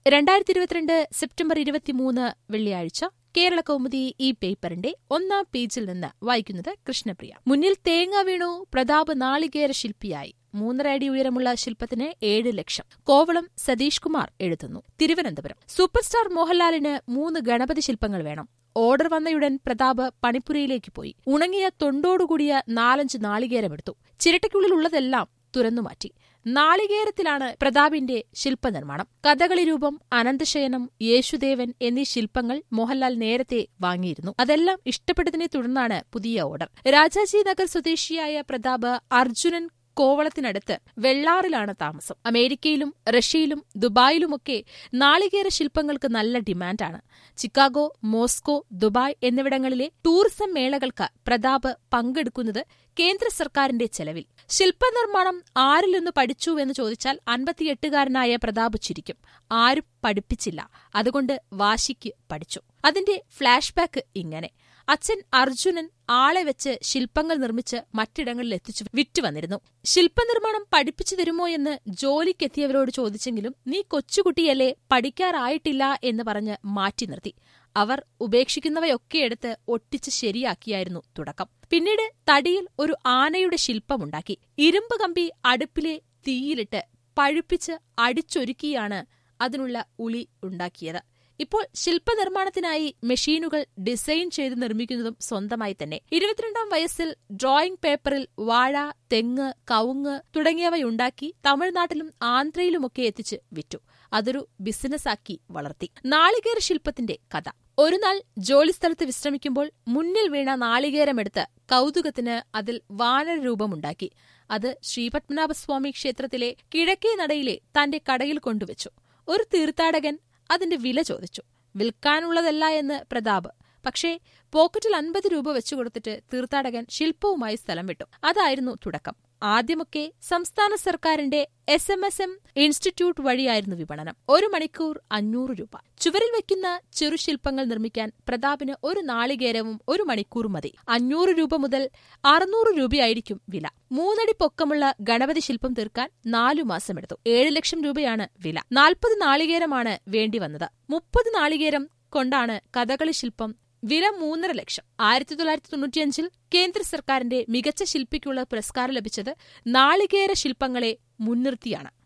രണ്ടായിരത്തി ഇരുപത്തിരണ്ട് സെപ്റ്റംബർ ഇരുപത്തിമൂന്ന് വെള്ളിയാഴ്ച കേരള കൗമുദി ഈ പേപ്പറിന്റെ ഒന്നാം പേജിൽ നിന്ന് വായിക്കുന്നത് കൃഷ്ണപ്രിയ മുന്നിൽ തേങ്ങ വീണു പ്രതാപ് നാളികേര ശില്പിയായി മൂന്നര അടി ഉയരമുള്ള ശില്പത്തിന് ഏഴ് ലക്ഷം കോവളം സതീഷ് കുമാർ എഴുതുന്നു തിരുവനന്തപുരം സൂപ്പർ സ്റ്റാർ മോഹൻലാലിന് മൂന്ന് ഗണപതി ശില്പങ്ങൾ വേണം ഓർഡർ വന്നയുടൻ പ്രതാപ് പണിപ്പുരയിലേക്ക് പോയി ഉണങ്ങിയ തൊണ്ടോടുകൂടിയ നാലഞ്ച് നാളികേരമെടുത്തു ചിരട്ടയ്ക്കുള്ളിലുള്ളതെല്ലാം തുറന്നുമാറ്റി നാളികേരത്തിലാണ് പ്രതാപിന്റെ ശില്പനിർമ്മാണം കഥകളി രൂപം അനന്തശയനം യേശുദേവൻ എന്നീ ശില്പങ്ങൾ മോഹൻലാൽ നേരത്തെ വാങ്ങിയിരുന്നു അതെല്ലാം ഇഷ്ടപ്പെട്ടതിനെ തുടർന്നാണ് പുതിയ ഓർഡർ രാജാജി നഗർ സ്വദേശിയായ പ്രതാപ് അർജുനൻ കോവളത്തിനടുത്ത് വെള്ളാറിലാണ് താമസം അമേരിക്കയിലും റഷ്യയിലും ദുബായിലുമൊക്കെ നാളികേര ശില്പങ്ങൾക്ക് നല്ല ഡിമാൻഡാണ് ചിക്കാഗോ മോസ്കോ ദുബായ് എന്നിവിടങ്ങളിലെ ടൂറിസം മേളകൾക്ക് പ്രതാപ് പങ്കെടുക്കുന്നത് കേന്ദ്ര സർക്കാരിന്റെ ചെലവിൽ ശില്പനിർമ്മാണം ആരിൽ നിന്ന് പഠിച്ചു എന്ന് ചോദിച്ചാൽ അൻപത്തിയെട്ടുകാരനായ പ്രതാപ് ചിരിക്കും ആരും പഠിപ്പിച്ചില്ല അതുകൊണ്ട് വാശിക്ക് പഠിച്ചു അതിന്റെ ഫ്ലാഷ് ബാക്ക് ഇങ്ങനെ അച്ഛൻ അർജുനൻ ആളെ വെച്ച് ശില്പങ്ങൾ നിർമ്മിച്ച് മറ്റിടങ്ങളിൽ എത്തിച്ചു വിറ്റുവന്നിരുന്നു ശില്പനിർമ്മാണം പഠിപ്പിച്ചു തരുമോ എന്ന് ജോലിക്കെത്തിയവരോട് ചോദിച്ചെങ്കിലും നീ കൊച്ചുകുട്ടിയല്ലേ പഠിക്കാറായിട്ടില്ല എന്ന് പറഞ്ഞ് മാറ്റി നിർത്തി അവർ ഉപേക്ഷിക്കുന്നവയൊക്കെ എടുത്ത് ഒട്ടിച്ച് ശരിയാക്കിയായിരുന്നു തുടക്കം പിന്നീട് തടിയിൽ ഒരു ആനയുടെ ശില്പമുണ്ടാക്കി ഇരുമ്പ് കമ്പി അടുപ്പിലെ തീയിലിട്ട് പഴുപ്പിച്ച് അടിച്ചൊരുക്കിയാണ് അതിനുള്ള ഉളി ഉണ്ടാക്കിയത് ഇപ്പോൾ ശില്പനിർമ്മാണത്തിനായി മെഷീനുകൾ ഡിസൈൻ ചെയ്ത് നിർമ്മിക്കുന്നതും സ്വന്തമായി തന്നെ ഇരുപത്തിരണ്ടാം വയസ്സിൽ ഡ്രോയിംഗ് പേപ്പറിൽ വാഴ തെങ്ങ് കവുങ്ങ് തുടങ്ങിയവയുണ്ടാക്കി തമിഴ്നാട്ടിലും ആന്ധ്രയിലുമൊക്കെ എത്തിച്ച് വിറ്റു അതൊരു ബിസിനസ്സാക്കി വളർത്തി നാളികേര ശില്പത്തിന്റെ കഥ ഒരുനാൾ ജോലിസ്ഥലത്ത് വിശ്രമിക്കുമ്പോൾ മുന്നിൽ വീണ നാളികേരമെടുത്ത് കൗതുകത്തിന് അതിൽ വാനരരൂപമുണ്ടാക്കി അത് ശ്രീപത്മനാഭസ്വാമി ക്ഷേത്രത്തിലെ കിഴക്കേ നടയിലെ തന്റെ കടയിൽ കൊണ്ടുവച്ചു ഒരു തീർത്ഥാടകൻ അതിന്റെ വില ചോദിച്ചു വിൽക്കാനുള്ളതല്ല എന്ന് പ്രതാപ് പക്ഷേ പോക്കറ്റിൽ അൻപത് രൂപ വെച്ചു കൊടുത്തിട്ട് തീർത്ഥാടകൻ ശില്പവുമായി സ്ഥലം വിട്ടു അതായിരുന്നു തുടക്കം ആദ്യമൊക്കെ സംസ്ഥാന സർക്കാരിന്റെ S M S M institute വഴിയായിരുന്നു വിപണനം ഒരു മണിക്കൂർ അഞ്ഞൂറ് രൂപ ചുവരിൽ വയ്ക്കുന്ന ചെറുശില്പങ്ങൾ നിർമ്മിക്കാൻ പ്രതാപിന് ഒരു നാളികേരവും ഒരു മണിക്കൂറും മതി അഞ്ഞൂറ് രൂപ മുതൽ അറുന്നൂറ് രൂപയായിരിക്കും വില മൂന്നടി പൊക്കമുള്ള ഗണപതി ശില്പം തീർക്കാൻ നാലു മാസമെടുത്തു ഏഴ് ലക്ഷം രൂപയാണ് വില നാൽപ്പത് നാളികേരമാണ് വേണ്ടിവന്നത് മുപ്പത് നാളികേരം കൊണ്ടാണ് കഥകളി ശില്പം വില മൂന്നര ലക്ഷം ആയിരത്തി തൊള്ളായിരത്തി തൊണ്ണൂറ്റിയഞ്ചിൽ കേന്ദ്ര സർക്കാരിന്റെ മികച്ച ശില്പിക്കുള്ള പുരസ്കാരം ലഭിച്ചത് നാളികേര ശില്പങ്ങളെ മുൻനിർത്തിയാണ്